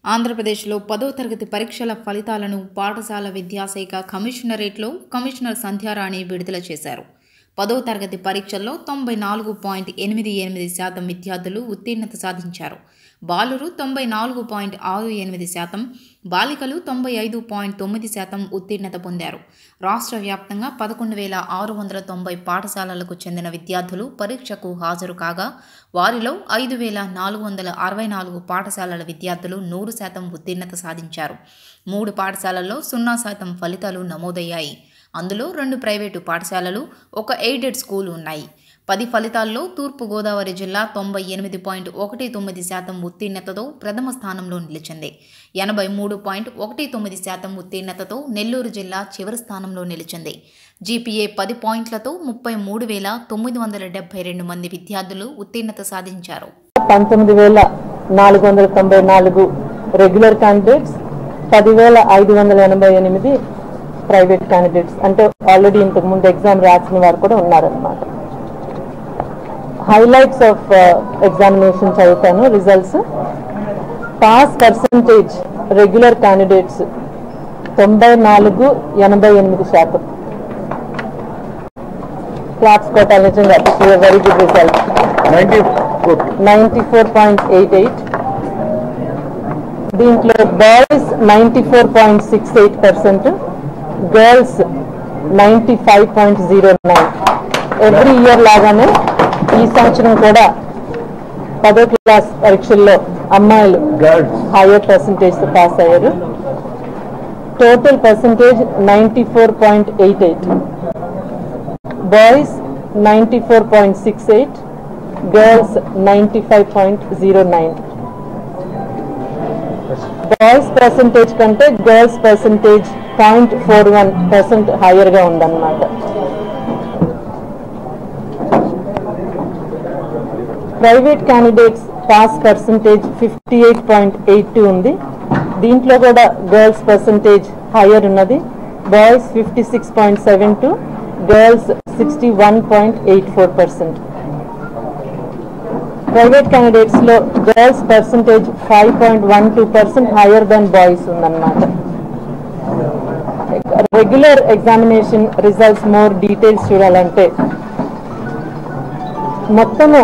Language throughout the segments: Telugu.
ఆంధ్రప్రదేశ్లో పదో తరగతి పరీక్షల ఫలితాలను పాఠశాల విద్యాశాఖ కమిషనరేట్లో కమిషనర్ సంధ్యారాణి విడుదల చేశారు పదో తరగతి పరీక్షల్లో తొంభై నాలుగు పాయింట్ ఎనిమిది ఎనిమిది శాతం విద్యార్థులు ఉత్తీర్ణత సాధించారు బాలురు తొంభై నాలుగు పాయింట్ ఆరు ఎనిమిది శాతం బాలికలు తొంభై ఐదు పాయింట్ తొమ్మిది శాతం ఉత్తీర్ణత పొందారు రాష్ట్ర వ్యాప్తంగా పదకొండు వేల ఆరు వందల తొంభై పాఠశాలలకు చెందిన విద్యార్థులు పరీక్షకు హాజరు కాగా వారిలో ఐదు వేల నాలుగు వందల అరవై నాలుగు పాఠశాలల విద్యార్థులు నూరు శాతం ఉత్తీర్ణత సాధించారు మూడు పాఠశాలల్లో సున్నా శాతం ఫలితాలు నమోదయ్యాయి అందులో రెండు ప్రైవేటు పాఠశాలలు ఒక ఎయిడెడ్ స్కూల్ ఉన్నాయి పది ఫలితాల్లో తూర్పు గోదావరి జిల్లా తొంభై ఎనిమిది పాయింట్ ఒకటి తొమ్మిది శాతం ఉత్తీర్ణతతో ప్రథమ స్థానంలో నిలిచింది ఎనభై మూడు పాయింట్ ఒకటి తొమ్మిది శాతం ఉత్తీర్ణతతో నెల్లూరు జిల్లా చివరి స్థానంలో నిలిచింది జీపీఏ పది పాయింట్లతో ముప్పై మూడు వేల తొమ్మిది వందల డెబ్బై రెండు మంది విద్యార్థులు ఉత్తీర్ణత సాధించారు పంతొమ్మిది వేల నాలుగు వందల తొంభై నాలుగు రెగ్యులర్ క్యాండిడేట్స్ పదివేల ఐదు వందల ఎనభై ఎనిమిది ప్రైవేట్ క్యాండిడేట్స్ అంటే ఆల్రెడీ ఇంతకు ముందు ఎగ్జామ్ రాసిన వారు కూడా ఉన్నారనమాట హైలైట్స్ ఆఫ్ ఎగ్జామినేషన్ చదువుతాను results pass percentage regular candidates తొంభై నాలుగు ఎనభై ఎనిమిది శాతం క్లాప్స్ కొట్టాలి నిజంగా very good result ninety four ninety four point eight eight దీంట్లో boys ninety four point six eight percent girls ninety five point zero nine every year లాగానే ఈ సంవత్సరం కూడా పదో క్లాస్ పరీక్షల్లో అమ్మాయిలు గర్ల్స్ హైయర్ పర్సంటేజ్ పాస్ అయ్యారు total percentage ninety four point eight eight boys ninety four point six eight girls ninety five point zero nine boys percentage కంటే girls percentage point four one percent హైయర్గా ఉందన్నమాట private candidates pass percentage fifty eight point eight two ఉంది దీంట్లో కూడా గర్ల్స్ పర్సంటేజ్ హైయర్ ఉన్నది boys fifty six point seven two girls sixty one point eight four percent private candidates లో girls percentage five point one two percent higher than boys ఉందన్నమాట regular examination results more details చూడాలంటే మొత్తము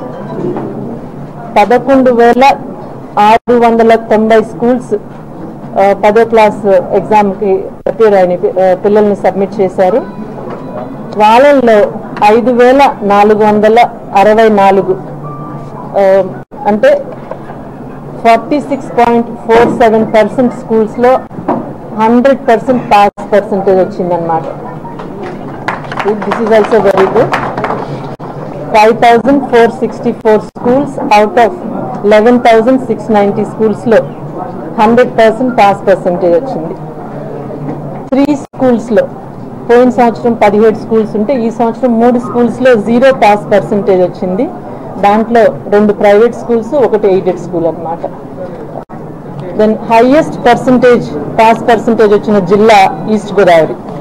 పదకొండు వేల ఆరు వందల తొంభై స్కూల్స్ ఆ, పదో క్లాస్ ఎగ్జామ్కి ప్రిపేర్ అయిన పి- ఆ, పిల్లల్ని సబ్మిట్ చేశారు వాళ్ళల్లో ఐదు వేల నాలుగు వందల అరవై నాలుగు ఆ, అంటే forty six point four seven percent స్కూల్స్లో హండ్రెడ్ పర్సెంట్ పాస్ పర్సెంటేజ్ వచ్చిందనమాట this is also very good five thousand four sixty four schools out of eleven thousand six ninety స్కూల్స్లో హండ్రెడ్ పర్సెంట్ పాస్ పర్సెంటేజ్ వచ్చింది త్రీ స్కూల్స్లో పోయిన సంవత్సరం పదిహేడు స్కూల్స్ ఉంటే ఈ సంవత్సరం మూడు స్కూల్స్లో జీరో పాస్ పర్సెంటేజ్ వచ్చింది దాంట్లో రెండు ప్రైవేట్ స్కూల్స్ ఒకటి ఎయిడెడ్ స్కూల్ అన్నమాట then highest percentage pass percentage వచ్చిన జిల్లా ఈస్ట్ గోదావరి